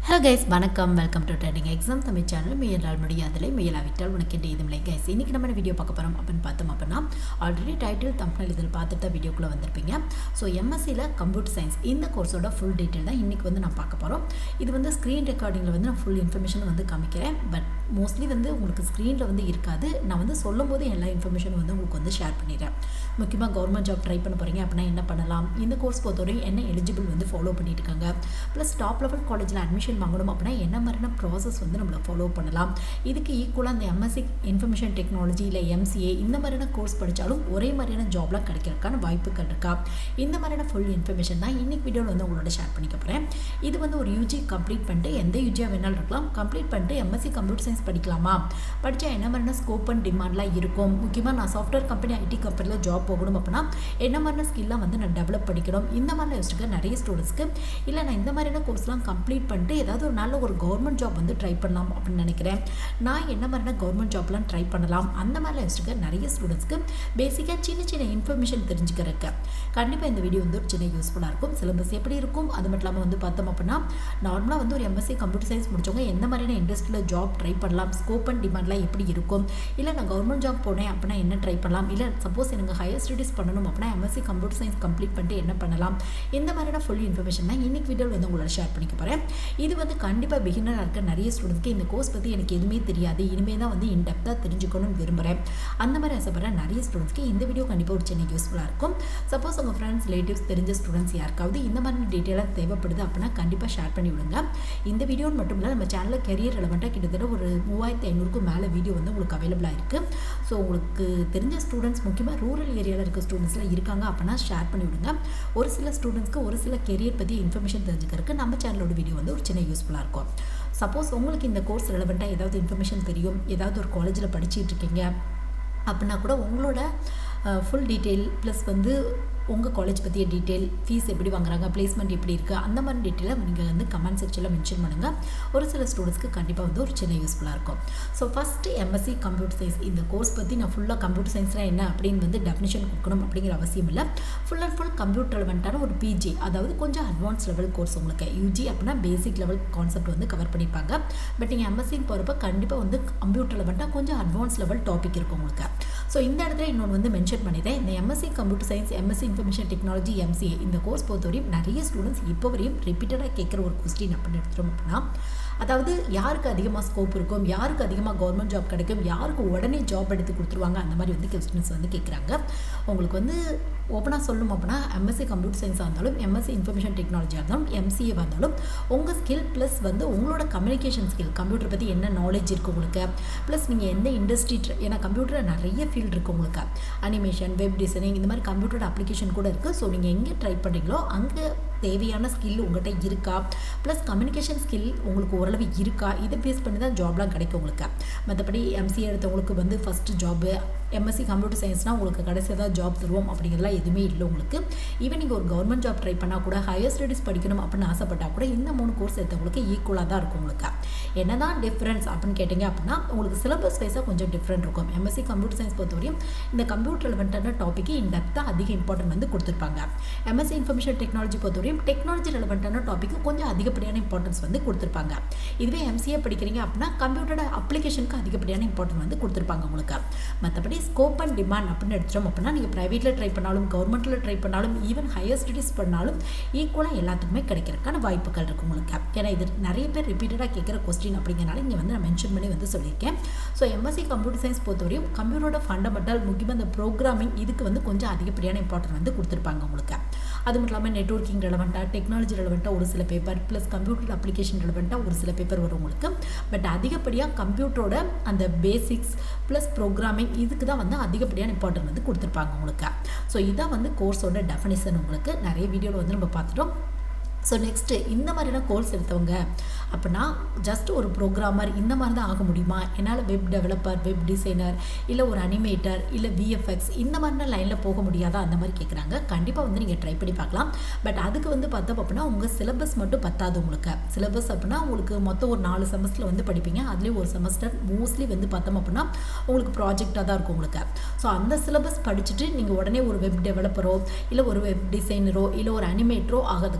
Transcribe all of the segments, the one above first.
hello guys வணக்கம் welcome to trending exam Tamil channel முயன்றால் முடியாதலை முயலாவிட்டால் உனக்கு இந்த இதுமில்லை கைஸ் இன்றைக்கி நம்ம வீடியோ பார்க்க போகிறோம் அப்படின்னு பார்த்தோம் அப்படின்னா ஆல்ரெடி டைட்டில் தம்ப்னல் இதில் பார்த்துட்டு தான் வீடியோக்குள்ளே வந்திருப்பீங்க ஸோ எம்எஸ்சியில் கம்ப்யூட்டர் சயின்ஸ் இந்த கோர்ஸோட ஃபுல் டீட்டெயில் தான் இன்றைக்கி வந்து நான் பார்க்க போகிறோம் இது வந்து ஸ்க்ரீன் ரெக்கார்டிங்கில் வந்து நான் ஃபுல் இன்ஃபர்மேஷன் வந்து காமிக்கிறேன் பட் மோஸ்ட்லி வந்து உங்களுக்கு ஸ்க்ரீனில் வந்து இருக்காது நான் வந்து சொல்லும் போது எல்லா இன்ஃபர்மேஷனும் வந்து உங்களுக்கு வந்து ஷேர் பண்ணிடுறேன் முக்கியமாக கவர்மெண்ட் ஜாப் ட்ரை பண்ண போகிறீங்க அப்படின்னா என்ன பண்ணலாம் இந்த கோர்ஸ் பொறுத்தவரைக்கும் என்ன எலிஜிபிள் வந்து ஃபாலோ பண்ணிட்டு இருக்காங்க ப்ளஸ் டாப் லெவல் காலேஜில் அட்மிஷன் வாங்கணும் அப்படின்னா என்ன மாதிரியான ப்ராசஸ் வந்து நம்மளை ஃபாலோ பண்ணலாம் இதுக்கு ஈக்குவலாக அந்த எம்எஸ்சி இன்ஃபர்மேஷன் டெக்னாலஜி இல்லை எம்சிஏ இந்த மாதிரியான கோர்ஸ் படித்தாலும் ஒரே மாதிரியான ஜாப்லாம் கிடைக்கிறதுக்கான வாய்ப்புகள் இருக்கா இந்த மாதிரியான ஃபுல் இன்ஃபர்மேஷன் தான் இன்னைக்கு வீடியோவில் வந்து உங்களோட ஷேர் பண்ணிக்க போகிறேன் இது வந்து ஒரு யூஜி கம்ப்ளீட் பண்ணிட்டு எந்த யூஜியாக வேணாலும் இருக்கலாம் கம்ப்ளீட் பண்ணிட்டு எம்எஸ்சி கம்ப்யூட்டர் சயின்ஸ் படிக்கலாமா படித்தா என்ன மாதிரியான ஸ்கோப் அண்ட் டிமாண்ட்லாம் இருக்கும் முக்கியமாக நான் சாஃப்ட்வேர் கம்பெனி ஐடி கம்பெனியில் ஜாப் போகணும் அப்படின்னா என்ன மாதிரியான ஸ்கில்லாம் வந்து நான் டெவலப் படிக்கணும் இந்த மாதிரிலாம் யோசிச்சுக்க நிறைய ஸ்டூடெண்ட்ஸ்க்கு இல்லை நான் இந்த மாதிரியான கோர்ஸ்லாம் கம்ப்ளீட் பண்ணிட்டு ஏதாவது ஒரு நல்ல ஒரு கவர்மெண்ட் ஜாப் வந்து ட்ரை பண்ணலாம் அப்படின்னு நினைக்கிறேன் நான் என்ன மாதிரியான கவர்மெண்ட் ஜாப்லாம் ட்ரை பண்ணலாம் அந்த மாதிரிலாம் யோசிச்சுக்க நிறைய ஸ்டூடெண்ட்ஸ்க்கு பேசிக்காக சின்ன சின்ன இன்ஃபர்மேஷன் தெரிஞ்சுக்கிறதுக்கு கண்டிப்பாக இந்த வீடியோ வந்து ஒரு சின்ன யூஸ்ஃபுல்லாக இருக்கும் சிலபஸ் எப்படி இருக்கும் அது மட்டும் இல்லாமல் வந்து பார்த்தோம் அப்படின்னா நார்மலாக வந்து ஒரு எம்எஸ்சி கம்ப்யூட்டர் சயின்ஸ் முடிச்சவங்க எந்த மாதிரியான இண்டஸ்ட்ரியில் ஜாப் ட்ரை பண்ணலாம் ஸ்கோப் அண்ட் டிமாண்ட்லாம் எப்படி இருக்கும் இல்லை நான் கவர்மெண்ட் ஜாப் போனேன் அப்படின்னா என்ன ட்ரை பண்ணலாம் இல்லை சப்போஸ் எனக்கு ஹையர் ஸ்டடீஸ் பண்ணணும் அப்படின்னா எம்எஸ்சி கம்ப்யூட்டர் சயின்ஸ் கம்ப்ளீட் பண்ணிட்டு என்ன பண்ணலாம் இந்த மாதிரியான ஃபுல் இன்ஃபர்மேஷன் தான் இன்னைக்கு வீடியோவில் வந்து உங்களோட ஷேர் பண்ணிக்க போகிறேன் இது வந்து கண்டிப்பாக பிகினராக இருக்க நிறைய ஸ்டூடெண்ட்ஸ்க்கு இந்த கோர்ஸ் பற்றி எனக்கு எதுவுமே தெரியாது இனிமேல் தான் வந்து இன்டெப்த்தாக தெரிஞ்சுக்கணும்னு விரும்புகிறேன் அந்த மாதிரி ஆசைப்படுற நிறைய ஸ்டூடெண்ட்ஸ்க்கு இந்த வீடியோ கண்டிப்பாக ஒரு சின்ன யூஸ்ஃபுல்லாக இருக்கும் சப்போஸ் உங்கள் ஃப்ரெண்ட்ஸ் ரிலேட்டிவ்ஸ் தெரிஞ்ச ஸ்டூடெண்ட்ஸ் யாருக்காவது இந்த மாதிரி டீட்டெயிலாக தேவைப்படுது அப்படின்னா கண்டிப்பாக ஷேர் பண்ணி விடுங்க இந்த வீடியோ மட்டும் இல்லை நம்ம சேனலில் கெரியர் ரெலவெண்ட்டாக கிட்டத்தட்ட ஒரு மூவாயிரத்தி ஐநூறுக்கும் மேலே வீடியோ வந்து உங்களுக்கு அவைலபிளாக இருக்குது ஸோ உங்களுக்கு தெரிஞ்ச ஸ்டூடெண்ட்ஸ் முக்கியமாக ரூரல் ஏரியாவில் இருக்க ஸ்டூடெண்ட்ஸ்லாம் இருக்காங்க அப்படின்னா ஷேர் பண்ணி விடுங்க ஒரு சில ஸ்டூடெண்ட்ஸ்க்கு ஒரு சில கெரியர் பற்றி இன்ஃபர்மேஷன் தெரிஞ்சுக்கிறதுக்கு நம்ம சேனலோட வீடியோ வந்து ஒரு சின்ன யூஸ்ஃபுல்லாக இருக்கும் சப்போஸ் உங்களுக்கு இந்த கோர்ஸ் ரெலவெண்ட்டாக ஏதாவது இன்ஃபர்மேஷன் தெரியும் ஏதாவது ஒரு காலேஜில் படிச்சுட்டு இருக்கீங்க அப்படின்னா கூட உங்களோட ஃபுல் டீட்டெயில் ப்ளஸ் வந்து உங்கள் காலேஜ் பற்றிய டீட்டெயில் ஃபீஸ் எப்படி வாங்குறாங்க பிளேஸ்மெண்ட் எப்படி இருக்குது அந்த மாதிரி டீட்டெயிலை நீங்கள் வந்து கமெண்ட் செக்ஷனில் மென்ஷன் பண்ணுங்கள் ஒரு சில ஸ்டூடெண்ட்ஸ்க்கு கண்டிப்பாக வந்து ஒரு சின்ன யூஸ்ஃபுல்லாக இருக்கும் so first MSc computer science இந்த கோர்ஸ் பற்றி நான் ஃபுல்லாக கம்ப்யூட்டர் சயின்ஸ்னால் என்ன அப்படின்னு வந்து டெஃபினேஷன் கொடுக்கணும் அப்படிங்கிற அவசியம் இல்லை ஃபுல் அண்ட் ஃபுல் கம்ப்யூட்டர் ரெலவெண்ட்டான ஒரு பிஜி அதாவது கொஞ்சம் அட்வான்ஸ் லெவல் கோர்ஸ் உங்களுக்கு யூஜி அப்படின்னா பேசிக் லெவல் கான்செப்ட் வந்து கவர் பண்ணியிருப்பாங்க பட் நீங்கள் எம்எஸ்சின்னு போகிறப்ப கண்டிப்பாக வந்து கம்ப்யூட்டர் லெவெண்ட்டாக கொஞ்சம் அட்வான்ஸ் லெவல் டாபிக் இருக்கும் உங்களுக்கு ஸோ இந்த இடத்துல இன்னொன்று வந்து மென்ஷன் பண்ணிடுறேன் இந்த MSc computer science MSc information technology MCA இந்த கோர்ஸ் பொறுத்தவரையும் நிறைய ஸ்டூடெண்ட்ஸ் இப்போ வரையும் ரிப்பீட்டடாக கேட்குற ஒரு கொஸ்டின் அப்படின்னு எடுத்துட்டோம் அப்படின்னா அதாவது யாருக்கு அதிகமாக ஸ்கோப் இருக்கும் யாருக்கு அதிகமாக கவர்மெண்ட் ஜாப் கிடைக்கும் யாருக்கு உடனே ஜாப் எடுத்து கொடுத்துருவாங்க அந்த மாதிரி வந்து கொஸ்டின்ஸ் வந்து கேட்குறாங்க உங்களுக்கு வந்து ஓப்பனாக சொல்லணும் அப்படின்னா எம்எஸ்சி கம்ப்யூட்டர் சயின்ஸாக இருந்தாலும் எம்எஸ்சி இன்ஃபர்மேஷன் டெக்னாலஜியாக இருந்தாலும் எம்சிஏவாக இருந்தாலும் உங்கள் ஸ்கில் ப்ளஸ் வந்து உங்களோட கம்யூனிகேஷன் ஸ்கில் கம்ப்யூட்டர் பற்றி என்ன நாலேஜ் இருக்குது உங்களுக்கு ப்ளஸ் நீங்கள் எந்த இண்டஸ்ட்ரி ஏன்னா கம்ப்யூட்டரில் நிறைய ஃபீல்டு இருக்குது உங்களுக்கு அனிமேஷன் வெப் டிசைனிங் இந்த மாதிரி கம்ப்யூட்டர் அப்ளிகேஷன் கூட இருக்குது ஸோ நீங்கள் எங்கே ட்ரை பண்ணுறீங்களோ அங்கே தேவையான ஸ்கில் உங்கள்கிட்ட இருக்கா ப்ளஸ் கம்யூனிகேஷன் ஸ்கில் உங்களுக்கு ஓரளவு இருக்கா இதை பேஸ் பண்ணி தான் ஜாப்லாம் கிடைக்கும் உங்களுக்கு மற்றபடி எம்சிஏ எடுத்தவங்களுக்கு வந்து ஃபஸ்ட்டு ஜாபு எம்எஸ்சி கம்ப்யூட்டர் சயின்ஸ்னால் உங்களுக்கு கடைசியாக தான் ஜாப் தருவோம் அப்படிங்கிறதுலாம் எதுவுமே இல்லை உங்களுக்கு ஈவன் நீங்கள் ஒரு கவர்மெண்ட் ஜாப் ட்ரை பண்ணால் கூட ஹையர் ஸ்டடீஸ் படிக்கணும் அப்படின்னு ஆசைப்பட்டால் கூட இந்த மூணு கோர்ஸ் எடுத்தவங்களுக்கு ஈக்குவலாக தான் இருக்கும் உங்களுக்கு என்ன தான் டிஃப்ரென்ஸ் அப்படின்னு கேட்டிங்க அப்படின்னா உங்களுக்கு சிலபஸ் வைஸாக கொஞ்சம் டிஃப்ரெண்ட் இருக்கும் எம்எஸ்சி கம்ப்யூட்டர் சயின்ஸ் பொறுத்தவரையும் இந்த கம்ப்யூட்டர் ரெலவெண்ட்டான டாப்பிக்கு இந்த டெப்த்தாக அதிக இம்பார்ட்டன்ட் வந்து கொடுத்துருப்பாங்க எம்எஸ்சி இன்ஃபர்மேஷன் டெக்னாலஜி பொறுத்தவரையும் டெக்னாலஜி ரெலவெண்ட்டான டாப்பிக்கு கொஞ்சம் அதிகப்படியான இம்பார்ட்டன்ஸ் வந்து கொடுத்துருப்பாங்க இதுவே எம்சிஏ படிக்கிறீங்க அப்படின்னா கம்ப்யூட்டரோட அப்ளிகேஷனுக்கு அதிகப்படியான இம்பார்ட்டன்ட் வந்து கொடுத்துருப்பாங்க உங்களுக்கு மற்றபடி ஸ்கோப் அண்ட் டிமாண்ட் அப்படின்னு எடுத்துட்டோம் அப்படின்னா நீங்கள் ப்ரைவேட்டில் ட்ரை பண்ணாலும் கவர்மெண்ட்டில் ட்ரை பண்ணாலும் ஈவன் ஹையர் ஸ்டடீஸ் பண்ணாலும் ஈக்குவலாக எல்லாத்துக்குமே கிடைக்கிறதுக்கான வாய்ப்புகள் இருக்குது உங்களுக்கு ஏன்னா இது நிறைய பேர் ரிப்பீட்டடாக கேட்குற கொஸ்டின் அப்படிங்கிறனால இங்கே வந்து நான் மென்ஷன் பண்ணி வந்து சொல்லியிருக்கேன் ஸோ எம்எஸ்சி கம்ப்யூட்டர் சயின்ஸ் பொறுத்தவரையும் கம்ப்யூட்டரோட ஃபண்டமெண்டல் முக்கியமாக இந்த ப்ரோக்ராமிங் இதுக்கு வந்து கொஞ்சம் அதிகப்படியான இம்பார்ட்டன்ட் வந்து கொடுத்துருப்பாங்க உங்களுக்கு அது மட்டும் இல்லாமல் நெட்ஒர்க்கிங் ரெலவெண்ட்டாக டெக்னாலஜி ரெலவெண்ட்டாக ஒரு சில பேப்பர் ப்ளஸ் கம்ப்யூட்டர் அப்ளிகேஷன் ரெலவெண்ட்டாக ஒரு சில பேப்பர் வரும் உங்களுக்கு பட் அதிகப்படியாக கம்ப்யூட்டரோட அந்த பேசிக்ஸ் ப்ளஸ் ப்ரோக்ராமிங் இதுக்கு தான் வந்து அதிகப்படியான இம்பார்ட்டன்ட் வந்து கொடுத்துருப்பாங்க உங்களுக்கு ஸோ இதான் வந்து கோர்ஸோட டெஃபனிஷன் உங்களுக்கு நிறைய வீடியோவில் வந்து நம்ம பார்த்துட்டோம் ஸோ நெக்ஸ்ட்டு இந்த மாதிரிலாம் கோர்ஸ் எடுத்தவங்க அப்படின்னா ஜஸ்ட் ஒரு ப்ரோக்ராமர் இந்த மாதிரி தான் ஆக முடியுமா என்னால் வெப் டெவலப்பர் வெப் டிசைனர் இல்லை ஒரு அனிமேட்டர் இல்லை விஎஃப்எக்ஸ் இந்த மாதிரிலாம் லைனில் போக முடியாதா அந்த மாதிரி கேட்குறாங்க கண்டிப்பாக வந்து நீங்கள் ட்ரை பண்ணி பார்க்கலாம் பட் அதுக்கு வந்து பார்த்தோம் அப்படின்னா உங்கள் சிலபஸ் மட்டும் பத்தாது உங்களுக்கு சிலபஸ் அப்படின்னா உங்களுக்கு மொத்தம் ஒரு நாலு செமஸ்டரில் வந்து படிப்பீங்க அதுலேயும் ஒரு செமஸ்டர் மோஸ்ட்லி வந்து பார்த்தோம் அப்படின்னா உங்களுக்கு ப்ராஜெக்டாக தான் இருக்கும் உங்களுக்கு ஸோ அந்த சிலபஸ் படிச்சுட்டு நீங்கள் உடனே ஒரு வெப் டெவலப்பரோ இல்லை ஒரு வெப் டிசைனரோ இல்லை ஒரு அனிமேட்டரோ ஆகிறதுக்கான வாய்ப்பு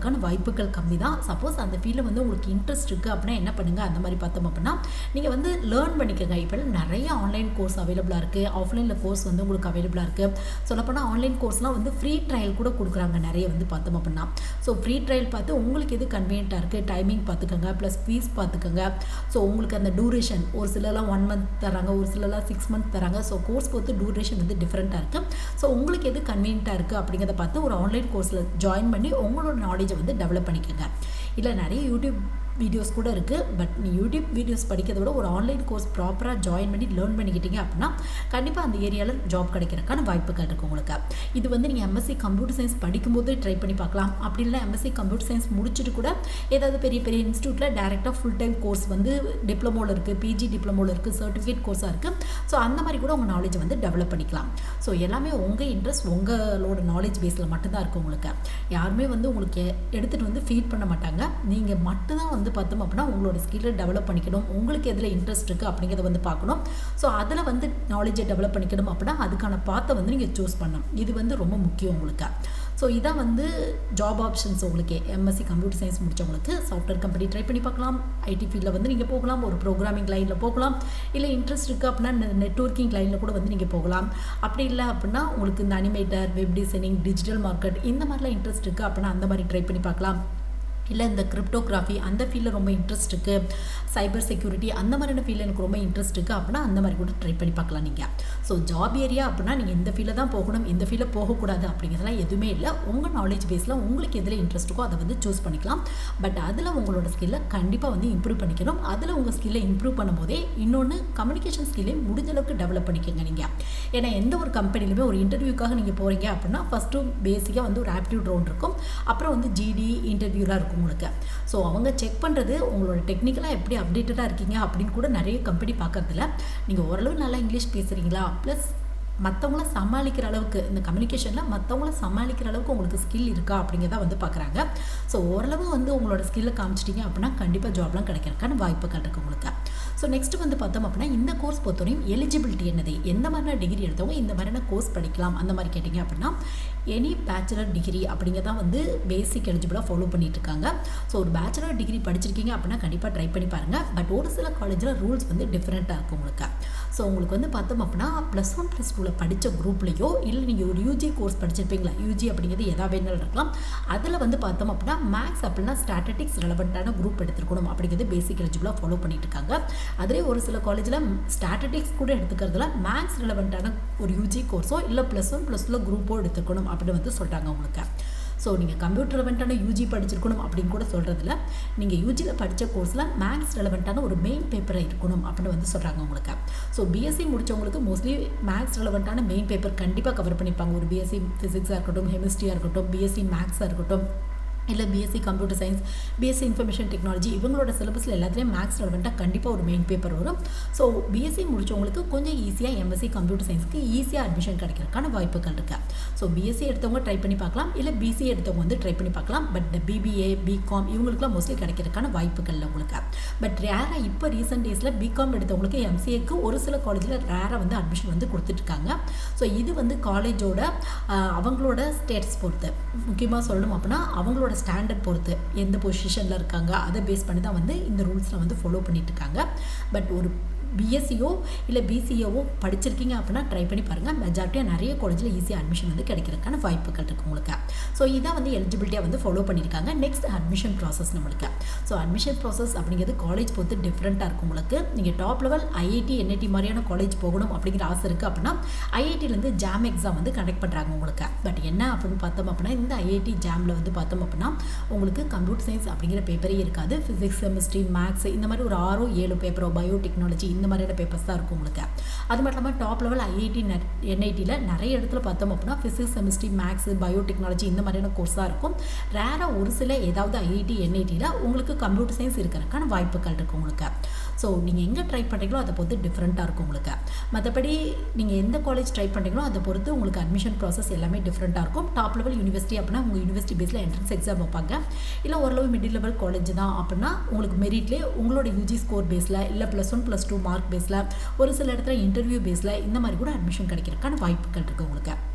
வாய்ப்புகள் கம்மி தான் சப்போஸ் அந்த ஃபீல்டில் வந்து உங்களுக்கு இன்ட்ரெஸ்ட் இருக்குது அப்படின்னா என்ன பண்ணுங்கள் அந்த மாதிரி பார்த்தோம் அப்படின்னா நீங்கள் வந்து லேர்ன் பண்ணிக்கோங்க இப்போ நிறைய ஆன்லைன் கோர்ஸ் அவைலபிளாக இருக்குது ஆஃப்லைனில் கோர்ஸ் வந்து உங்களுக்கு அவைலபிளாக இருக்குது சொல்லப்போனால் ஆன்லைன் கோர்ஸ்லாம் வந்து ஃப்ரீ ட்ரையல் கூட கொடுக்குறாங்க நிறைய வந்து பார்த்தோம் அப்படின்னா ஸோ ஃப்ரீ ட்ரையல் பார்த்து உங்களுக்கு எது கன்வீனியண்ட்டாக இருக்குது டைமிங் பார்த்துக்கோங்க ப்ளஸ் ஃபீஸ் பார்த்துக்கோங்க ஸோ உங்களுக்கு அந்த டூரேஷன் ஒரு சிலர்லாம் ஒன் மந்த் தராங்க ஒரு சிலர்லாம் சிக்ஸ் மந்த் தராங்க ஸோ கோர்ஸ் பொறுத்து டூரேஷன் வந்து டிஃப்ரெண்ட்டாக இருக்குது ஸோ உங்களுக்கு எது கன்வீனியண்ட்டாக இருக்குது அப்படிங்கிறத பார்த்து ஒரு ஆன்லைன் கோர்ஸில் ஜாயின் பண்ணி உங்களோட நாலேஜை வந்து டெவலப் பண்ணிக்கோங்க இல்லை நிறைய யூடியூப் வீடியோஸ் கூட இருக்குது பட் நீ யூடியூப் வீடியோஸ் படிக்கிறத விட ஒரு ஆன்லைன் கோர்ஸ் ப்ராப்பராக ஜாயின் பண்ணி லேர்ன் பண்ணிக்கிட்டீங்க அப்படின்னா கண்டிப்பாக அந்த ஏரியாவில் ஜாப் கிடைக்கிறதுக்கான வாய்ப்புகள் இருக்குது உங்களுக்கு இது வந்து நீங்கள் எம்எஸ்சி கம்ப்யூட்டர் சயின்ஸ் படிக்கும்போது ட்ரை பண்ணி பார்க்கலாம் அப்படி இல்லை எம்எஸ்சி கம்ப்யூட்டர் சயின்ஸ் முடிச்சுட்டு கூட ஏதாவது பெரிய பெரிய இன்ஸ்டியூட்டில் டேரெக்டாக ஃபுல் டைம் கோர்ஸ் வந்து டிப்ளமோவில் இருக்குது பிஜி டிப்ளமோவில் இருக்குது சர்டிஃபிகேட் கோர்ஸாக இருக்குது ஸோ அந்த மாதிரி கூட உங்கள் நாலேஜ் வந்து டெவலப் பண்ணிக்கலாம் ஸோ எல்லாமே உங்கள் இன்ட்ரெஸ்ட் உங்களோட நாலேஜ் பேஸில் மட்டும்தான் இருக்குது உங்களுக்கு யாருமே வந்து உங்களுக்கு எடுத்துகிட்டு வந்து ஃபீட் பண்ண மாட்டாங்க நீங்கள் மட்டும்தான் வந்து பார்த்தோம் அப்படின்னா உங்களோட ஸ்கில்லை டெவலப் பண்ணிக்கணும் உங்களுக்கு எதில் இன்ட்ரெஸ்ட் இருக்குது அப்படிங்கிறத வந்து பார்க்கணும் ஸோ அதில் வந்து நாலேஜை டெவலப் பண்ணிக்கணும் அப்படின்னா அதுக்கான பாத்தை வந்து நீங்கள் சூஸ் பண்ணணும் இது வந்து ரொம்ப முக்கியம் உங்களுக்கு ஸோ இதான் வந்து ஜாப் ஆப்ஷன்ஸ் உங்களுக்கு எம்எஸ்சி கம்ப்யூட்டர் சயின்ஸ் முடித்தவங்களுக்கு சாஃப்ட்வேர் கம்பெனி ட்ரை பண்ணி பார்க்கலாம் ஐடி ஃபீல்டில் வந்து நீங்கள் போகலாம் ஒரு ப்ரோக்ராமிங் லைனில் போகலாம் இல்லை இன்ட்ரெஸ்ட் இருக்குது அப்படின்னா நெட்ஒர்க்கிங் லைனில் கூட வந்து நீங்கள் போகலாம் அப்படி இல்லை அப்படின்னா உங்களுக்கு இந்த animator web designing digital market இந்த மாதிரிலாம் இன்ட்ரெஸ்ட் இருக்குது அப்படின்னா அந்த மாதிரி ட்ரை பண்ணி பார்க்கலாம் இல்லை இந்த கிரிப்டோகிராஃபி அந்த ஃபீல்டில் ரொம்ப இன்ட்ரெஸ்ட் இருக்குது சைபர் செக்யூரிட்டி அந்த மாதிரியான ஃபீல்டில் எனக்கு ரொம்ப இன்ட்ரெஸ்ட் இருக்குது அப்படின்னா அந்த மாதிரி கூட ட்ரை பண்ணி பார்க்கலாம் நீங்கள் ஸோ ஜாப் ஏரியா அப்படின்னா நீங்கள் இந்த ஃபீல்டில் தான் போகணும் இந்த ஃபீல்டில் போகக்கூடாது அப்படிங்கிறதுலாம் எதுவுமே இல்லை உங்கள் நாலேஜ் பேஸில் உங்களுக்கு எதில் இன்ட்ரெஸ்ட் இருக்கோ அதை வந்து சூஸ் பண்ணிக்கலாம் பட் அதில் உங்களோட ஸ்கில்லை கண்டிப்பாக வந்து இம்ப்ரூவ் பண்ணிக்கணும் அதில் உங்கள் ஸ்கில்லை இம்ப்ரூவ் பண்ணும்போதே இன்னொன்று கம்யூனிகேஷன் ஸ்கில்லை முடிஞ்ச அளவுக்கு டெவலப் பண்ணிக்கோங்க நீங்கள் ஏன்னா எந்த ஒரு கம்பெனிலுமே ஒரு இன்டர்வியூக்காக நீங்கள் போகிறீங்க அப்படின்னா ஃபஸ்ட்டு பேசிக்காக வந்து ஒரு ஆப்டியூட் ரவுண்ட் இருக்கும் அப்புறம் வந்து ஜிடி இன்டர்வியூலாம் இருக்கும் உங்களுக்கு ஸோ அவங்க செக் பண்ணுறது உங்களோட டெக்னிக்கலாக எப்படி அப்டேட்டடாக இருக்கீங்க அப்படின்னு கூட நிறைய கம்பெனி பார்க்கறதில்ல நீங்கள் ஓரளவு நல்லா இங்கிலீஷ் பேசுகிறீங்களா ப்ளஸ் மற்றவங்கள சமாளிக்கிற அளவுக்கு இந்த கம்யூனிகேஷனில் மற்றவங்கள சமாளிக்கிற அளவுக்கு உங்களுக்கு ஸ்கில் இருக்கா அப்படிங்கிறத வந்து பார்க்குறாங்க ஸோ ஓரளவு வந்து உங்களோட ஸ்கில்லை காமிச்சிட்டிங்க அப்படின்னா கண்டிப்பாக ஜாப்லாம் கிடைக்கிறதுக்கான வாய்ப்புகள் இருக்குது உங்களுக்கு ஸோ நெக்ஸ்ட் வந்து பார்த்தோம் அப்படின்னா இந்த கோர்ஸ் பொறுத்தவரையும் எலிஜிபிலிட்டி என்னது எந்த மாதிரியான டிகிரி எடுத்தவங்க இந்த மாதிரியான கோர்ஸ் படிக்கலாம் அந்த மாதிரி கேட்டிங்க அப்படின்னா எனி பேச்சுலர் டிகிரி அப்படிங்கிறதான் வந்து பேசிக் எலிஜிபிளாக ஃபாலோ பண்ணிட்டு இருக்காங்க ஸோ ஒரு பேச்சுலர் டிகிரி படிச்சிருக்கீங்க அப்படின்னா கண்டிப்பாக ட்ரை பண்ணி பாருங்கள் பட் ஒரு சில காலேஜில் ரூல்ஸ் வந்து டிஃப்ரெண்ட்டாக இருக்கும் உங்களுக்கு ஸோ உங்களுக்கு வந்து பார்த்தோம் அப்படின்னா ப்ளஸ் ஒன் ப்ளஸ் டூவில் படித்த குரூப்லேயோ இல்லை நீங்கள் ஒரு யூஜி கோர்ஸ் படிச்சிருப்பீங்களா யூஜி அப்படிங்கிறது எதா வேணாலும் இருக்கலாம் அதில் வந்து பார்த்தோம் அப்படின்னா மேக்ஸ் அப்படின்னா ஸ்டாட்டிக்ஸ் ரெலவெண்ட்டான குரூப் எடுத்துருக்கணும் அப்படிங்கிறது பேசிக் எலிஜிபிளாக ஃபாலோ பண்ணிட்டு இருக்காங்க அதிலே ஒரு சில காலேஜில் ஸ்டாட்டிக்ஸ் கூட எடுத்துக்கிறதுல மேக்ஸ் ரெலவெண்ட்டான ஒரு யூஜி கோர்ஸோ இல்லை ப்ளஸ் ஒன் ப்ளஸ் டூவில் குரூப்போ எடுத்துக்கணும் அப்படின்னு வந்து சொல்கிறாங்க உங்களுக்கு ஸோ நீங்கள் கம்ப்யூட்டர் ரெலவெண்ட்டான யூஜி படிச்சிருக்கணும் அப்படின்னு கூட சொல்கிறதுல நீங்கள் யூஜியில் படித்த கோர்ஸில் மேக்ஸ் ரெலவெண்ட்டான ஒரு மெயின் பேப்பராக இருக்கணும் அப்படின்னு வந்து சொல்கிறாங்க உங்களுக்கு ஸோ பிஎஸ்சி முடித்தவங்களுக்கு மோஸ்ட்லி மேக்ஸ் ரெலவெண்ட்டான மெயின் பேப்பர் கண்டிப்பாக கவர் பண்ணிப்பாங்க ஒரு பிஎஸ்சி ஃபிசிக்ஸாக இருக்கட்டும் கெமிஸ்ட்ரியாக இருக்கட்டும் பிஎஸ்சி மேக்ஸாக இருக்கட்டும் இல்லை BSc computer science BSc information technology இவங்களோட சிலபஸில் எல்லாத்துலேயும் மேக்ஸ் ரெலவெண்ட்டாக கண்டிப்பாக ஒரு மெயின் பேப்பர் வரும் ஸோ பிஎஸ்சி முடிச்சவங்களுக்கு கொஞ்சம் ஈஸியாக எம்எஸ்சி கம்ப்யூட்டர் சயின்ஸ்க்கு ஈஸியாக அட்மிஷன் கிடைக்கிறதுக்கான வாய்ப்புகள் இருக்குது ஸோ பிஎஸ்சி எடுத்தவங்க ட்ரை பண்ணி பார்க்கலாம் இல்லை பிசி எடுத்தவங்க வந்து ட்ரை பண்ணி பார்க்கலாம் பட் பிபிஏ பிகாம் இவங்களுக்குலாம் மோஸ்ட்லி கிடைக்கிறதுக்கான வாய்ப்புகள் இல்லை உங்களுக்கு பட் ரேராக இப்போ ரீசெண்ட் டேஸில் பிகாம் எடுத்தவங்களுக்கு எம்சிஏக்கு ஒரு சில காலேஜில் ரேராக வந்து அட்மிஷன் வந்து கொடுத்துட்ருக்காங்க ஸோ இது வந்து காலேஜோட அவங்களோட ஸ்டேட்டஸ் பொறுத்து முக்கியமாக சொல்லணும் அப்படின்னா அவங்களோட ஸ்டாண்டர்ட் பொறுத்து எந்த பொசிஷனில் இருக்காங்க அதை பேஸ் பண்ணி தான் வந்து இந்த ரூல்ஸில் வந்து ஃபாலோ பண்ணிட்டு இருக்காங்க பட் ஒரு பிஎஸ்சியோ இல்லை பிசிஏவோ படிச்சிருக்கீங்க அப்படின்னா ட்ரை பண்ணி பாருங்கள் மெஜாரிட்டியாக நிறைய காலேஜில் ஈஸியாக அட்மிஷன் வந்து கிடைக்கிறதுக்கான வாய்ப்புகள் இருக்குது உங்களுக்கு ஸோ இதான் வந்து எலிஜிபிலிட்டியாக வந்து ஃபாலோ பண்ணியிருக்காங்க நெக்ஸ்ட் அட்மிஷன் ப்ராசஸ் நம்மளுக்கு ஸோ அட்மிஷன் ப்ராசஸ் அப்படிங்கிறது காலேஜ் பொறுத்து டிஃப்ரெண்ட்டாக இருக்கும் உங்களுக்கு நீங்கள் டாப் லெவல் ஐஐடி என்ஐடி மாதிரியான காலேஜ் போகணும் அப்படிங்கிற ஆசை இருக்குது அப்படின்னா ஐஐடிலேருந்து ஜாம் எக்ஸாம் வந்து கண்டக்ட் பண்ணுறாங்க உங்களுக்கு பட் என்ன அப்படின்னு பார்த்தோம் அப்படின்னா இந்த ஐஐடி ஜாமில் வந்து பார்த்தோம் அப்படின்னா உங்களுக்கு கம்ப்யூட்டர் சயின்ஸ் அப்படிங்கிற பேப்பரே இருக்காது ஃபிசிக்ஸ் கெமிஸ்ட்ரி மேக்ஸ் இந்த மாதிரி ஒரு ஆறோ ஏழு பேப்பரோ பயோ டெக்னாலஜி இந்த மாதிரியான பேப்பர்ஸ் தான் இருக்கும் உங்களுக்கு அது மட்டும் இல்லாமல் டாப் லெவல் ஐஐடி என்ஐடியில் நிறைய இடத்துல பார்த்தோம் அப்படின்னா physics chemistry maths bio technology இந்த மாதிரியான கோர்ஸாக இருக்கும் ரேராக ஒரு சில ஏதாவது ஐஐடி என்ஐடியில் உங்களுக்கு கம்ப்யூட்டர் சயின்ஸ் இருக்கிறதுக்கான வாய்ப்புகள் இருக்குது உங்களுக்கு ஸோ நீங்கள் எங்கே ட்ரை பண்ணுறீங்களோ அதை பொறுத்து டிஃப்ரெண்ட்டாக இருக்கும் உங்களுக்கு மற்றபடி நீங்கள் எந்த காலேஜ் ட்ரை பண்ணுறீங்களோ அதை பொறுத்து உங்களுக்கு அட்மிஷன் ப்ராசஸ் எல்லாமே டிஃப்ரெண்ட்டாக இருக்கும் டாப் லெவல் யூனிவர்சிட்டி அப்படின்னா உங்கள் யூனிவர்சிட்டி பேஸில் என்ட்ரன்ஸ் எக்ஸாம் வைப்பாங்க இல்லை ஓரளவு மிடில் லெவல் காலேஜ் தான் அப்படின்னா உங்களுக்கு மெரிட்லேயே உங்களோட யூஜி ஸ்கோர் பேஸில் இல்லை plus one plus two mark பேஸில் ஒரு சில இடத்துல இன்டர்வியூ பேஸில் இந்த மாதிரி கூட அட்மிஷன் கிடைக்கிறதுக்கான வாய்ப்புகள் இருக்குது உங்களுக்கு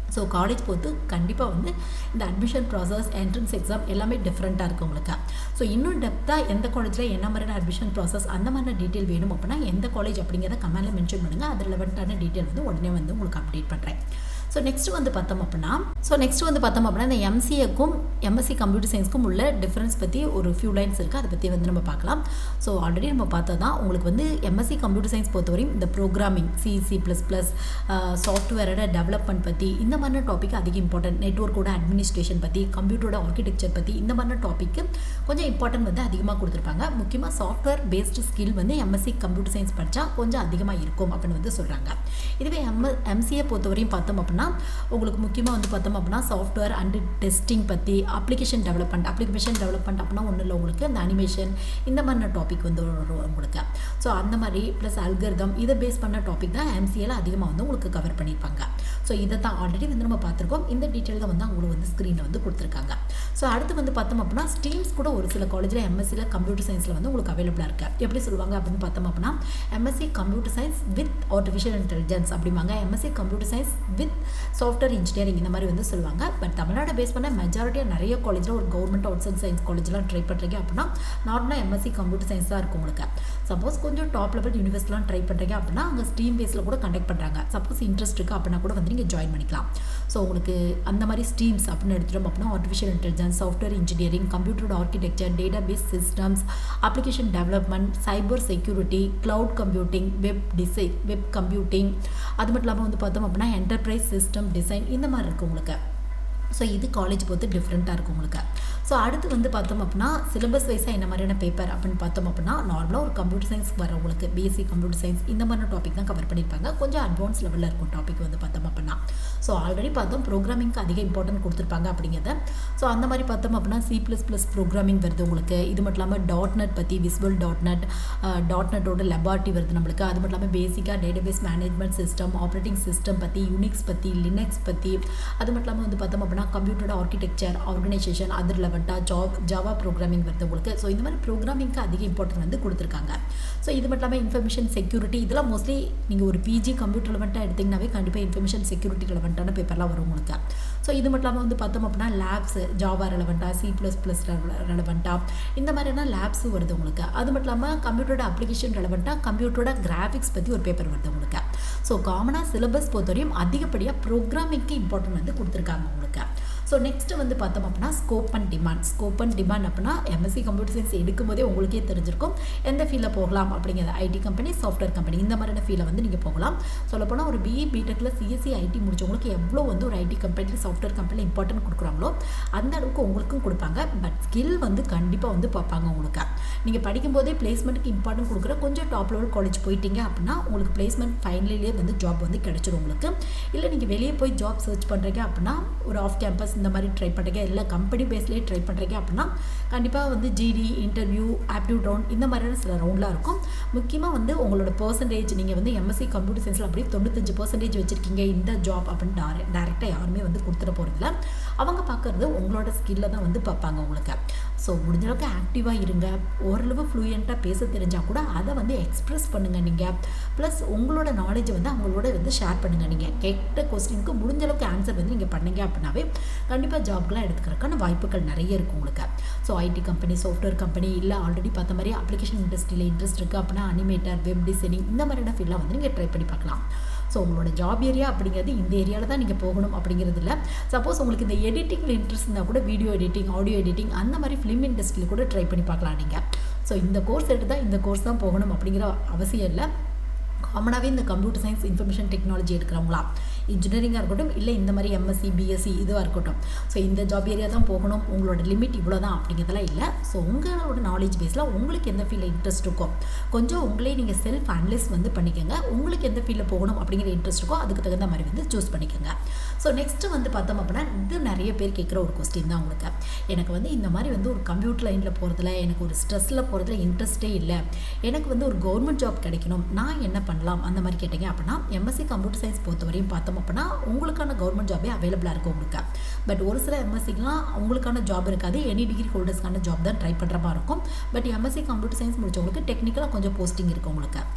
ஸோ காலேஜ் பொறுத்து கண்டிப்பாக வந்து இந்த அட்மிஷன் ப்ராசஸ் என்ட்ரன்ஸ் எக்ஸாம் எல்லாமே டிஃப்ரெண்ட்டாக இருக்குது உங்களுக்கு ஸோ இன்னும் டெப்த்தாக எந்த காலேஜில் என்ன மாதிரியான அட்மிஷன் ப்ராசஸ் அந்த மாதிரி டீட்டெயில் வேணும் அப்படின்னா எந்த காலேஜ் அப்படிங்கிறத கமெண்ட்டில் மென்ஷன் பண்ணுங்கள் அது ரிலவெண்ட்டான டீட்டெயில் வந்து உடனே வந்து உங்களுக்கு அப்டேட் பண்ணுறேன் ஸோ நெக்ஸ்ட் வந்து பார்த்தோம் அப்படின்னா ஸோ நெக்ஸ்ட் வந்து பார்த்தோம் அப்படின்னா இந்த எம்சிஏக்கும் எம்எஸ்சி கம்ப்யூட்டர் சயின்ஸ்க்கும் உள்ள டிஃப்ரென்ஸ் பற்றி ஒரு ஃபியூ லைன்ஸ் இருக்குது அதை பற்றி வந்து நம்ம பார்க்கலாம் ஸோ ஆல்ரெடி நம்ம பார்த்தா தான் உங்களுக்கு வந்து எம்எஸ்சி கம்ப்யூட்டர் சயின்ஸ் பொறுத்தவரையும் இந்த ப்ரோக்ராமிங் சிசி ப்ளஸ் ப்ளஸ் சாஃப்ட்வேரோட டெவலப்மெண்ட் பற்றி இந்த மாதிரி டாபிக் அதிக இம்பார்ட்டன்ட் நெட்ஒர்க்கோட அட்மினிஸ்ட்ரேஷன் பற்றி கம்ப்யூட்டரோட ஆர்கிடெக்சர் பற்றி இந்த மாதிரி டாப்பிக்கு கொஞ்சம் இம்பார்ட்டன்ட் வந்து அதிகமாக கொடுத்துருப்பாங்க முக்கியமாக சாஃப்ட்வேர் பேஸ்டு ஸ்கில் வந்து எம்எஸ்சி கம்ப்யூட்டர் சயின்ஸ் படித்தா கொஞ்சம் அதிகமாக இருக்கும் அப்படின்னு வந்து சொல்கிறாங்க இதுவே எம் எம்சிஏ பொறுத்தவரையும் பார்த்தோம் அப்படின்னா உங்களுக்கு முக்கியமாக வந்து பார்த்தோம் அப்படின்னா சாஃப்ட்வேர் அண்டு டெஸ்டிங் பற்றி அப்ளிகேஷன் டெவலப்மெண்ட் அப்ளிகேஷன் டெவலப்மெண்ட் அப்படின்னா ஒன்றும் இல்லை உங்களுக்கு அந்த அனிமேஷன் இந்த மாதிரி டாபிக் வந்து வரும் உங்களுக்கு ஸோ அந்த மாதிரி ப்ளஸ் அல்கர்தம் இதை பேஸ் பண்ண டாபிக் தான் எம்சிஏல அதிகமாக வந்து உங்களுக்கு கவர் பண்ணியிருப்பாங்க ஸோ இதை தான் ஆல்ரெடி வந்து நம்ம பார்த்துருக்கோம் இந்த டீட்டெயில் தான் வந்து அவங்களுக்கு வந்து ஸ்க்ரீனில் வந்து கொடுத்துருக்காங்க ஸோ அடுத்து வந்து பார்த்தோம் அப்படின்னா ஸ்ட்ரீம்ஸ் கூட ஒரு சில காலேஜில் எம்எஸ்சியில் கம்ப்யூட்டர் சயின்ஸில் வந்து உங்களுக்கு அவைலபிளாக இருக்குது எப்படி சொல்லுவாங்க அப்படின்னு பார்த்தோம் அப்படின்னா MSc computer science with artificial intelligence அப்படிம்பாங்க MSc computer science with software engineering இந்த மாதிரி வந்து சொல்லுவாங்க பட் தமிழ்நாடு பேஸ் பண்ண மெஜாரிட்டியாக நிறைய காலேஜில் ஒரு கவர்மெண்ட் ஆர்ட்ஸ் அண்ட் சயின்ஸ் காலேஜ்லாம் ட்ரை பண்ணுறீங்க அப்படின்னா நார்மலாக எம்எஸ்சி கம்ப்யூட்டர் சயின்ஸ் தான் இருக்கும் உங்களுக்கு சப்போஸ் கொஞ்சம் டாப் லெவல் யூனிவர்சிட்டிலாம் ட்ரை பண்ணுறீங்க அப்படின்னா அங்கே ஸ்ட்ரீம் பேஸில் கூட கண்டக்ட் பண்ணுறாங்க சப்போஸ் இன்ட்ரெஸ்ட் இருக்குது அப்படின்னா கூட வந்து நீங்கள் ஜாயின் பண்ணிக்கலாம் ஸோ உங்களுக்கு அந்த மாதிரி ஸ்ட்ரீம்ஸ் அப்படின்னு எடுத்துட்டோம் அப்படின்னா ஆர்டிஃபிஷியல் இன்டெலிஜென்ஸ் சாஃப்ட்வேர் இன்ஜினியரிங் கம்ப்யூட்டரோட architecture data base systems application development cyber security cloud computing web design web computing அது மட்டும் இல்லாமல் வந்து பார்த்தோம் அப்படின்னா என்டர்பிரைஸ் சிஸ்டம் டிசைன் இந்த மாதிரி இருக்குது உங்களுக்கு ஸோ இது காலேஜ் பொறுத்து டிஃப்ரெண்ட்டாக இருக்கும் உங்களுக்கு ஸோ அடுத்து வந்து பார்த்தோம் அப்படின்னா சிலபஸ் வைஸாக என்ன மாதிரியான பேப்பர் அப்படின்னு பார்த்தோம் அப்படின்னா நார்மலாக ஒரு கம்ப்யூட்டர் சயின்ஸ் வரவங்களுக்கு பிஎஸ்சி கம்ப்யூட்டர் சயின்ஸ் இந்த மாதிரி டாபிக் தான் கவர் பண்ணியிருப்பாங்க கொஞ்சம் அட்வான்ஸ் லெவலில் இருக்கும் டாபிக் வந்து பார்த்தோம் அப்படின்னா ஸோ ஆல்ரெடி பார்த்தோம் ப்ரோக்ராமிங்க்கு அதிக இம்பார்ட்டன்ட் கொடுத்துருப்பாங்க அப்படிங்கிறத ஸோ அந்த மாதிரி பார்த்தோம் அப்படின்னா சி ப்ளஸ் ப்ளஸ் ப்ரோக்ராமிங் வருது உங்களுக்கு இது மட்டும் இல்லாமல் டாட் நெட் பற்றி விஸ்வல் டாட் நெட் டாட் நெட்டோட லெபார்ட்டி வருது நம்மளுக்கு அது மட்டும் இல்லாமல் பேசிக்காக database management system operating system பற்றி யூனிக்ஸ் பற்றி லினக்ஸ் பற்றி அது மட்டும் இல்லாமல் வந்து பார்த்தோம் அப்படின்னா கம்ப்யூட்டரோட ஆர்கிடெக்சர் ஆர்கனைசேஷன் அது லெவன்ட்டாக ஜாப் ஜாவா ப்ரோக்ராமிங் வருது உங்களுக்கு ஸோ இந்த மாதிரி ப்ரோக்ராமிங்க்கு அதிக இம்பார்ட்டன்ட் வந்து கொடுத்துருக்காங்க ஸோ இது மட்டும் இல்லாமல் இன்ஃபர்மேஷன் செக்யூரிட்டி இதெல்லாம் மோஸ்ட்லி நீங்கள் ஒரு பிஜி கம்ப்யூட்டர் லெவன்ட்டாக எடுத்திங்கனாவே கண்டிப்பாக இன்ஃபர்மேஷன் செக்யூரிட்டி ரெலவெண்ட்டான பேப்பர்லாம் வரும் உங்களுக்கு ஸோ இது மட்டும் இல்லாமல் வந்து பார்த்தோம் அப்படின்னா லேப்ஸ் ஜாவா ரெலவெண்ட்டாக சி ப்ளஸ் ப்ளஸ் ரெலவெண்ட்டாக இந்த மாதிரியான லேப்ஸும் வருது உங்களுக்கு அது மட்டும் இல்லாமல் கம்ப்யூட்டரோட அப்ளிகேஷன் ரெலவெண்ட்டாக கம்ப்யூட்டரோட கிராஃபிக்ஸ் பற்றி ஒரு பேப்பர் வருது உங்களுக்கு ஸோ காமனாக சிலபஸ் பொறுத்தவரையும் அதிகப்படியாக ப்ரோக்ராமிங்க்கு இம்பார்ட்டன்ட் வந்து கொடுத்துருக்காங்க உங்களுக்கு ஸோ நெக்ஸ்ட்டு வந்து பார்த்தோம் அப்படின்னா scope and demand scope and demand அப்படின்னா எம்எஸ்சி கம்ப்யூட்டர் சயின்ஸ் எடுக்கும் போதே உங்களுக்கே தெரிஞ்சிருக்கும் எந்த ஃபீல்டில் போகலாம் அப்படிங்கிறது ஐடி கம்பெனி சாஃப்ட்வேர் கம்பெனி இந்த மாதிரியான ஃபீல்டில் வந்து நீங்கள் போகலாம் சொல்லப்போனால் ஒரு பிஇ பிடெக்கில் சிஎஸ்சி ஐடி முடிச்சவங்களுக்கு எவ்வளோ வந்து ஒரு ஐடி கம்பெனி சாஃப்ட்வேர் கம்பெனியில் இம்பார்ட்டன்ட் கொடுக்குறாங்களோ அந்த அளவுக்கு உங்களுக்கும் கொடுப்பாங்க பட் ஸ்கில் வந்து கண்டிப்பாக வந்து பார்ப்பாங்க உங்களுக்கு நீங்கள் படிக்கும்போதே பிளேஸ்மெண்ட்டுக்கு இம்பார்ட்டன்ட் கொடுக்குற கொஞ்சம் டாப் லெவல் காலேஜ் போயிட்டீங்க அப்படின்னா உங்களுக்கு பிளேஸ்மெண்ட் ஃபைனலிலே வந்து ஜாப் வந்து கிடைச்சிடும் உங்களுக்கு இல்லை நீங்கள் வெளியே போய் ஜாப் சர்ச் பண்ணுறீங்க அப்படின்னா ஒரு ஆஃப் கேம்பஸ் இந்த மாதிரி ட்ரை பண்ணுறீங்க இல்லை கம்பெனி பேஸ்லேயே ட்ரை பண்ணுறீங்க அப்படின்னா கண்டிப்பாக வந்து ஜிடி இன்டர்வியூ ஆப்டியூட் ரவுண்ட் இந்த மாதிரியான சில ரவுண்ட்லாம் இருக்கும் முக்கியமாக வந்து உங்களோட பர்சன்டேஜ் நீங்கள் வந்து எம்எஸ்சி கம்ப்யூட்டர் சயின்ஸில் அப்படியே தொண்ணூத்தஞ்சு பர்சன்டேஜ் வச்சுருக்கீங்க இந்த ஜாப் அப்படின்னு டேர டேரெக்டாக யாருமே வந்து கொடுத்துட போகிறதில்ல அவங்க பார்க்குறது உங்களோட ஸ்கில்லை தான் வந்து பார்ப்பாங்க உங்களுக்கு ஸோ முடிஞ்ச அளவுக்கு ஆக்டிவாக இருங்க ஓரளவு ஃப்ளூயண்ட்டாக பேச தெரிஞ்சால் கூட அதை வந்து எக்ஸ்ப்ரெஸ் பண்ணுங்கள் நீங்கள் ப்ளஸ் உங்களோட நாலேஜை வந்து அவங்களோட வந்து ஷேர் பண்ணுங்கள் நீங்கள் கேட்ட கொஸ்டினுக்கு முடிஞ்ச அளவுக்கு ஆன்சர் வந்து நீங்கள் பண்ணீங்க அப்படின்னாவே கண்டிப்பாக ஜாப்லாம் எடுத்துக்கிறதுக்கான வாய்ப்புகள் நிறைய இருக்கும் உங்களுக்கு so IT company software company இல்லை ஆல்ரெடி பார்த்த மாதிரி அப்ளிகேஷன் இண்டஸ்ட்ரியில் இன்ட்ரெஸ்ட் இருக்குது அப்படின்னா அனிமேட்டர் வெப் டிசைனிங் இந்த மாதிரியான ஃபீல்டில் வந்து நீங்கள் ட்ரை பண்ணி பார்க்கலாம் ஸோ உங்களோட ஜாப் ஏரியா அப்படிங்கிறது இந்த ஏரியாவில் தான் நீங்கள் போகணும் அப்படிங்கிறது இல்லை சப்போஸ் உங்களுக்கு இந்த எடிட்டிங்கில் இன்ட்ரெஸ்ட் இருந்தால் கூட வீடியோ எடிட்டிங் ஆடியோ எடிட்டிங் அந்த மாதிரி ஃபிலிம் இண்டஸ்ட்ரியில் கூட ட்ரை பண்ணி பார்க்கலாம் நீங்கள் ஸோ இந்த கோர்ஸ் எடுத்து தான் இந்த கோர்ஸ் தான் போகணும் அப்படிங்கிற அவசியம் இல்லை காமனாகவே இந்த கம்ப்யூட்டர் சயின்ஸ் இன்ஃபர்மேஷன் டெக்னாலஜி எடுக்கிறவங்களா இன்ஜினியரிங்காக இருக்கட்டும் இல்லை இந்த மாதிரி எம்எஸ்சி பிஎஸ்சி இதுவாக இருக்கட்டும் ஸோ இந்த ஜாப் ஏரியா தான் போகணும் உங்களோட லிமிட் இவ்வளோ தான் அப்படிங்கிறதெல்லாம் இல்லை ஸோ உங்களோட நாலேஜ் பேஸில் உங்களுக்கு எந்த ஃபீல்டில் இன்ட்ரெஸ்ட் இருக்கோ கொஞ்சம் உங்களே நீங்கள் செல்ஃப் அனலைஸ் வந்து பண்ணிக்கோங்க உங்களுக்கு எந்த ஃபீல்டில் போகணும் அப்படிங்கிற இன்ட்ரெஸ்ட் இருக்கோ அதுக்கு தகுந்த மாதிரி வந்து சூஸ் பண்ணிக்கோங்க ஸோ நெக்ஸ்ட்டு வந்து பார்த்தோம் அப்படின்னா இது நிறைய பேர் கேட்குற ஒரு கொஸ்டின் தான் உங்களுக்கு எனக்கு வந்து இந்த மாதிரி வந்து ஒரு கம்ப்யூட்டர் லைனில் போகிறதுல எனக்கு ஒரு ஸ்ட்ரெஸ்ஸில் போகிறதுல இன்ட்ரெஸ்ட்டே இல்லை எனக்கு வந்து ஒரு கவர்மெண்ட் ஜாப் கிடைக்கணும் நான் என்ன பண்ணலாம் அந்த மாதிரி கேட்டிங்க அப்படின்னா எம்எஸ்சி கம்ப்யூட்டர் சயின்ஸ் பொறுத்தவரையும் பார்த்தோம் அப்படின்னா உங்களுக்கான கவர்மெண்ட் ஜாபே அவைலபிளாக இருக்கும் உங்களுக்கு பட் ஒரு சில எம்எஸ்சிக்கெலாம் உங்களுக்கான ஜாப் இருக்காது எனி டிகிரி ஹோல்டர்ஸ்க்கான ஜாப் தான் ட்ரை பண்ணுற மாதிரி இருக்கும் பட் எம்எஸ்சி கம்ப்யூட்டர் சயின்ஸ் முடிச்சவங்களுக்கு டெக்னிக்கலாக கொஞ்சம் போஸ்டிங் இருக்கும் உங்களுக்கு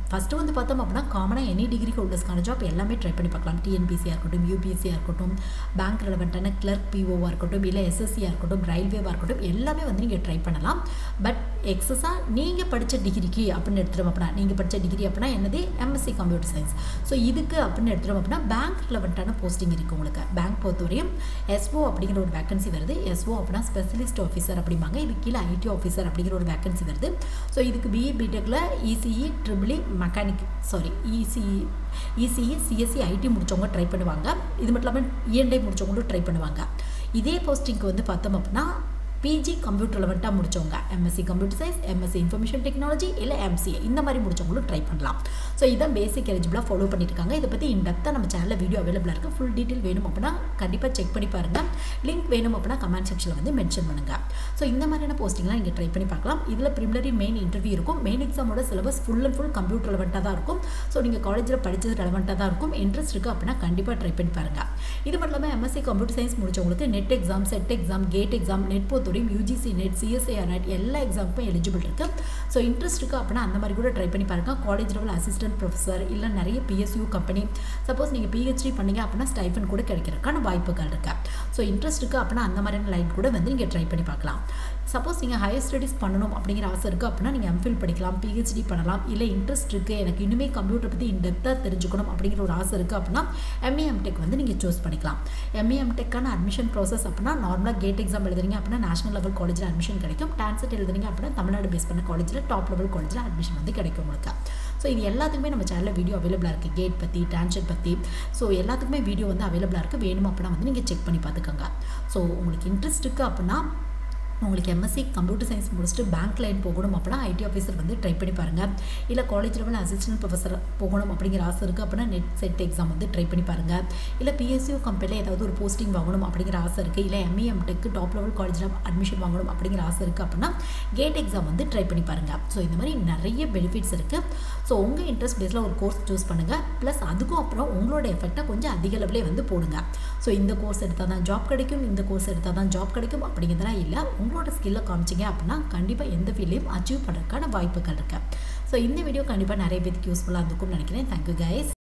ஃபஸ்ட்டு வந்து பார்த்தோம் அப்படின்னா காமனாக எனி டிகிரி ஹோல்டர்ஸ்க்கான ஜாப் எல்லாமே ட்ரை பண்ணி பார்க்கலாம் டிஎன்பிசியாக இருக்கட்டும் யூபிஎஸ்சியாக இருக்கட்டும் பேங்க் ரெலவெண்ட்டான கிளர்க் பிஓவாக இருக்கட்டும் இல்லை எஸ்எஸ்சியாக இருக்கட்டும் ரயில்வேவாக இருக்கட்டும் எல்லாமே வந்து நீங்கள் ட்ரை பண்ணலாம் பட் எக்ஸஸாக நீங்கள் படித்த டிகிரிக்கு அப்படின்னு எடுத்துட்டோம் அப்படின்னா நீங்கள் படித்த டிகிரி அப்படின்னா என்னது எம்எஸ்சி கம்ப்யூட்டர் சயின்ஸ் ஸோ இதுக்கு அப்படின்னு எடுத்துட்டோம் அப்படின்னா பேங்க் ரெலவெண்ட்டான போஸ்டிங் இருக்குது உங்களுக்கு பேங்க் பொறுத்தவரையும் எஸ்ஓ அப்படிங்கிற ஒரு வேகன்சி வருது எஸ்ஓ அப்படின்னா ஸ்பெஷலிஸ்ட் ஆஃபீஸர் அப்படிம்பாங்க இது கீழே ஐடி ஆஃபீஸர் அப்படிங்கிற ஒரு வேகன்சி வருது ஸோ இதுக்கு பிஇ பிடெக்கில் ECE triple E mechanic sorry ECE ECE CSC IT முடித்தவங்க ட்ரை பண்ணுவாங்க இது மட்டும் இல்லாமல் இஎன்டை முடித்தவங்களும் ட்ரை பண்ணுவாங்க இதே போஸ்டிங்க்கு வந்து பார்த்தோம் அப்படின்னா பிஜி கம்ப்யூட்டர் லெவன்ட்டாக முடித்தவங்க MSc computer science MSc information technology இல்லை எம்சிஏ இந்த மாதிரி முடித்தவங்களும் ட்ரை பண்ணலாம் ஸோ இதான் பேசிக் எலிஜிபிளாக ஃபாலோ பண்ணிட்டு இருக்காங்க இதை பற்றி இன்டெப்த்தாக நம்ம சேனலில் வீடியோ அவைலபிளாக இருக்குது ஃபுல் டீட்டெயில் வேணும் அப்படின்னா கண்டிப்பாக செக் பண்ணி பாருங்கள் லிங்க் வேணும் அப்படின்னா கமெண்ட் செக்ஷனில் வந்து மென்ஷன் பண்ணுங்கள் ஸோ இந்த மாதிரியான போஸ்டிங்லாம் நீங்கள் ட்ரை பண்ணி பார்க்கலாம் இதில் ப்ரிமினரி மெயின் இன்டர்வியூ இருக்கும் மெயின் எக்ஸாமோட syllabus full and full computer ரெலவெண்ட்டாக தான் இருக்கும் ஸோ நீங்கள் காலேஜில் படித்தது ரெலவெண்ட்டாக தான் இருக்கும் இன்ட்ரெஸ்ட் இருக்குது அப்படின்னா கண்டிப்பாக ட்ரை பண்ணி பாருங்கள் இது மட்டும் இல்லாமல் எம்எஸ்சி கம்ப்யூட்டர் சயின்ஸ் முடிச்சவங்களுக்கு NET exam SET exam GATE exam NET பொறுத்தவரையும் யூஜிசி நெட் சிஎஸ்ஐஆர் நெட் எல்லா எக்ஸாமுக்கும் எலிஜிபிள் இருக்குது ஸோ இன்ட்ரெஸ்ட் இருக்குது அப்படின்னா அந்த மாதிரி கூட ட்ரை பண்ணி பாருங்கள் காலேஜ் லெவல் அசிஸ்டன்ட் ப்ரொஃபஸர் இல்லை நிறைய பிஎஸ்யூ கம்பெனி சப்போஸ் நீங்கள் பிஹெச்டி பண்ணீங்க அப்படின்னா ஸ்டைஃபன் கூட கிடைக்கிறதுக்கான வாய்ப்புகள் இருக்குது ஸோ இன்ட்ரெஸ்ட் இருக்குது அப்படின்னா அந்த மாதிரியான லைன் கூட வந்து நீங்கள் ட்ரை பண்ணி பார்க்கலாம் சப்போஸ் நீங்கள் ஹையர் ஸ்டடீஸ் பண்ணணும் அப்படிங்கிற ஆசை இருக்குது அப்படின்னா நீங்கள் எம்ஃபில் படிக்கலாம் பிஹெச்டி பண்ணலாம் இல்லை இன்ட்ரெஸ்ட் இருக்குது எனக்கு இனிமே கம்ப்யூட்டர் பற்றி இன் டெப்த்தாக தெரிஞ்சுக்கணும் அப்படிங்கிற ஒரு ஆசை இருக்குது அப்படின்னா எம்ஏ எம்டெக் வந்து நீங்கள் சூஸ் பண்ணிக்கலாம் எம்ஏ எம்டெக்கான அட்மிஷன் ப்ராசஸ் அப்படின்னா நார்மலாக கேட் எக்ஸாம் எழுதுறீங்க அப்படின்னா நேஷனல் லெவல் காலேஜில் அட்மிஷன் கிடைக்கும் டான்செட் எழுதுறீங்க அப்படின்னா தமிழ்நாடு பேஸ் பண்ண காலேஜில் டாப் லெவல் காலேஜில் அட்மிஷன் வந்து கிடைக்கும் உங்களுக்கு ஸோ இது எல்லாத்துக்குமே நம்ம சேனலில் வீடியோ அவைலபிளாக இருக்குது கேட் பற்றி டான்செட் பற்றி ஸோ எல்லாத்துக்குமே வீடியோ வந்து அவைலபிளாக இருக்குது வேணும் அப்படின்னா வந்து நீங்கள் செக் பண்ணி பார்த்துக்கோங்க ஸோ உங்களுக்கு இன்ட்ரெஸ்ட் இருக்குது அப்படின்னா உங்களுக்கு எம்எஸ்சி கம்ப்யூட்டர் சயின்ஸ் முடிச்சுட்டு பேங்க் லைன் போகணும் அப்படின்னா ஐடி ஆஃபீஸர் வந்து ட்ரை பண்ணி பாருங்கள் இல்லை காலேஜ் லெவல் அசிஸ்டன்ட் ப்ரொஃபஸர் போகணும் அப்படிங்கிற ஆசை இருக்குது அப்படின்னா நெட் செட் எக்ஸாம் வந்து ட்ரை பண்ணி பாருங்கள் இல்லை பிஎஸ்யூ கம்பெனியில் ஏதாவது ஒரு போஸ்டிங் வாங்கணும் அப்படிங்கிற ஆசை இருக்குது இல்லை எம்ஏஎம் டெக்கு டாப் லெவல் காலேஜில் அட்மிஷன் வாங்கணும் அப்படிங்கிற ஆசை இருக்குது அப்படின்னா கேட் எக்ஸாம் வந்து ட்ரை பண்ணி பாருங்கள் ஸோ இந்த மாதிரி நிறைய பெனிஃபிட்ஸ் இருக்குது ஸோ உங்கள் இன்ட்ரெஸ்ட் பேஸில் ஒரு கோர்ஸ் சூஸ் பண்ணுங்கள் ப்ளஸ் அதுக்கும் அப்புறம் உங்களோட எஃபெக்டை கொஞ்சம் அதிக லெவலே வந்து போடுங்க ஸோ இந்த கோர்ஸ் எடுத்தால் தான் ஜாப் கிடைக்கும் இந்த கோர்ஸ் எடுத்தால் தான் ஜாப் கிடைக்கும் அப்படிங்கிறதுலாம் இல்லை உங்களோட ஸ்கில்லை காமிச்சிங்க அப்படின்னா கண்டிப்பாக எந்த ஃபீல்டையும் அச்சீவ் பண்ணுறதுக்கான வாய்ப்புகள் இருக்குது ஸோ இந்த வீடியோ கண்டிப்பாக நிறைய பேருக்கு யூஸ்ஃபுல்லாக இருந்திருக்கும்னு நினைக்கிறேன் தேங்க்யூ கைஸ்